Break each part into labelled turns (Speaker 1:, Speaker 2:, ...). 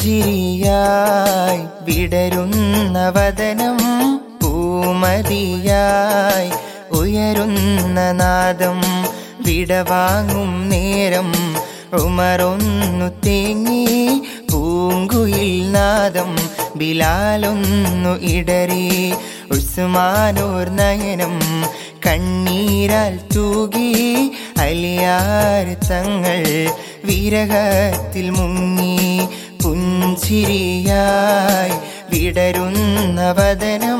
Speaker 1: പുഞ്ചിരിയായി വിടരുന്ന വദനം പൂമതിയായി ഉയരുന്ന നാദം വിടവാങ്ങും നേരം ഉമറൊന്നു തേങ്ങി പൂങ്കുയിൽ നാദം ബിലാലൊന്നു ഇടറി ഉസ്മാനോർ നയനം കണ്ണീരാൽ തൂകി അലിയാർ തങ്ങൾ വിരഹത്തിൽ മുങ്ങി പുഞ്ചിരിയായി വിടരുന്ന വദനം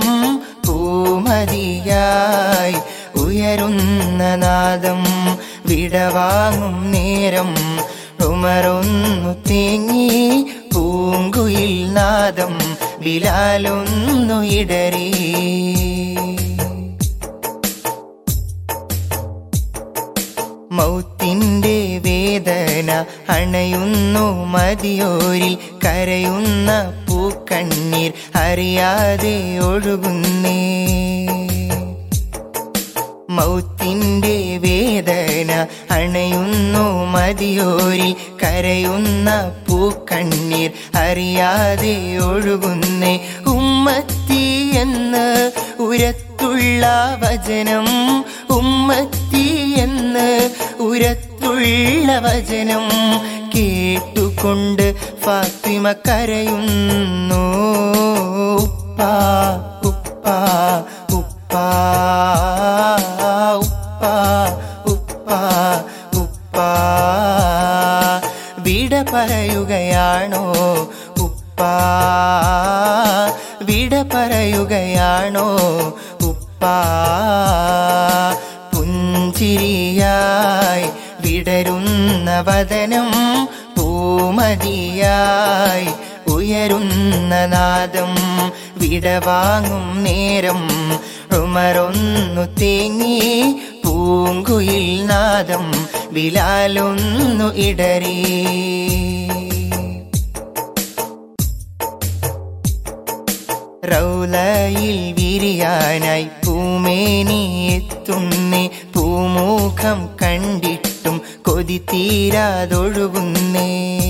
Speaker 1: പൂമതിയായി ഉയരുന്ന നാദം വിടവാങ്ങും നേരം ഉമറൊന്നു തേങ്ങി പൂങ്കുയിൽ നാദം ബിലാലൊന്നു ഇടറി മൗത്തിൻ്റെ വേദന അണയുന്നു മതിയോരിൽ കരയുന്ന പൂക്കണ്ണീർ അറിയാതെ ഒഴുകുന്നേ മൗത്തിൻ്റെ വേദന അണയുന്നു മതിയോരിൽ കരയുന്ന പൂക്കണ്ണീർ അറിയാതെ ഒഴുകുന്നേ ഉമ്മത്തി എന്ന് ഉരത്തുള്ള വചനം ഉമ്മത്തി എന്ന് ഉരത്തുള്ള വചനം കേട്ടുകൊണ്ട് ഫാത്തിമ കരയുന്നു ഉപ്പാ ഉപ്പാ ഉപ്പാ ഉപ്പാ ഉപ്പാ ഉപ്പാ വിട പറയുകയാണോ ഉപ്പാ വിട പറയുകയാണോ ഉപ്പാ പുഞ്ചിരിയായി വിടരുന്ന വദനം പൂമതിയായി ഉയരുന്ന നാദം വിടവാങ്ങും നേരം ഉമറൊന്നു തേങ്ങി പൂങ്കുയിൽ നാദം ബിലാലൊന്നു ഇടറി റൗലയിൽ വിരിയാനായി പൂമേനി എത്തുന്നേ പൂമുഖം കണ്ടിട്ടും കൊതി തീരാതൊഴുകുന്നേ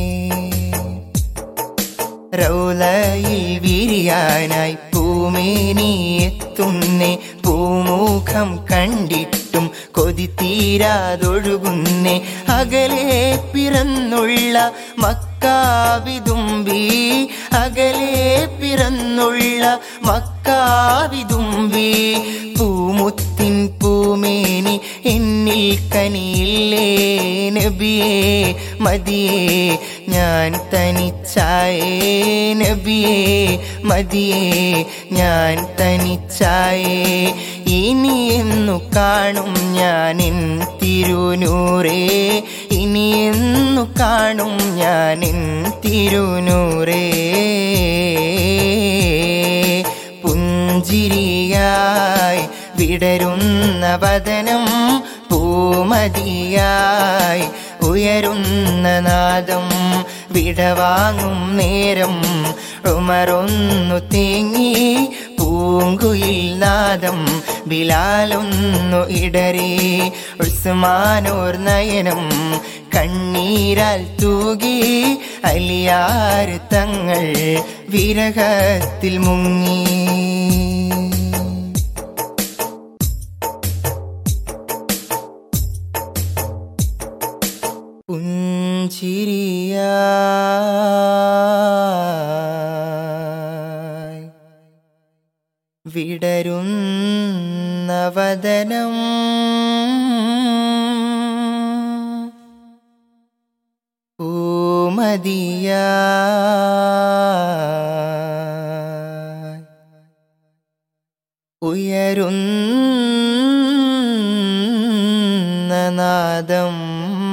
Speaker 1: റൗലയിൽ വിരിയാനായി പൂമേനി എത്തുന്നേ പൂമുഖം കണ്ടിട്ടും കൊതി തീരാതൊഴുകുന്നേ അകലെ പിറന്നുള്ള മക്കാവിതുമ്പി അകലെ പിറന്നുള്ള മക്കാവിതുമ്പി പൂമുത്തിൻ പൂമേനി എന്നിൽ കനിയില്ലേ നബിയേ മതിയേ ഞാൻ തനിച്ചായേ നബിയേ മതിയേ ഞാൻ തനിച്ചായേ ഇനി എന്നു കാണും ഞാൻ എൻ തിരുനൂറേ ഇനി എന്നു കാണും ഞാൻ എൻ തിരുനൂറേ പുഞ്ചിരിയായി വിടരുന്ന വദനം പൂമതിയായി ഉയരുന്ന നാദം വിടവാങ്ങും നേരം ഉമറൊന്നു തേങ്ങി പൂങ്കുയിൽ നാദം ബിലാലൊന്നു ഇടറി ഉസ്മാനോർ നയനം കണ്ണീരാൽ തൂകി അലിയാർ തങ്ങൾ വിരഹത്തിൽ മുങ്ങി പുഞ്ചിരിയായി വിടരുന്ന വദനം പൂമതിയായി ഉയരുന്ന നാദം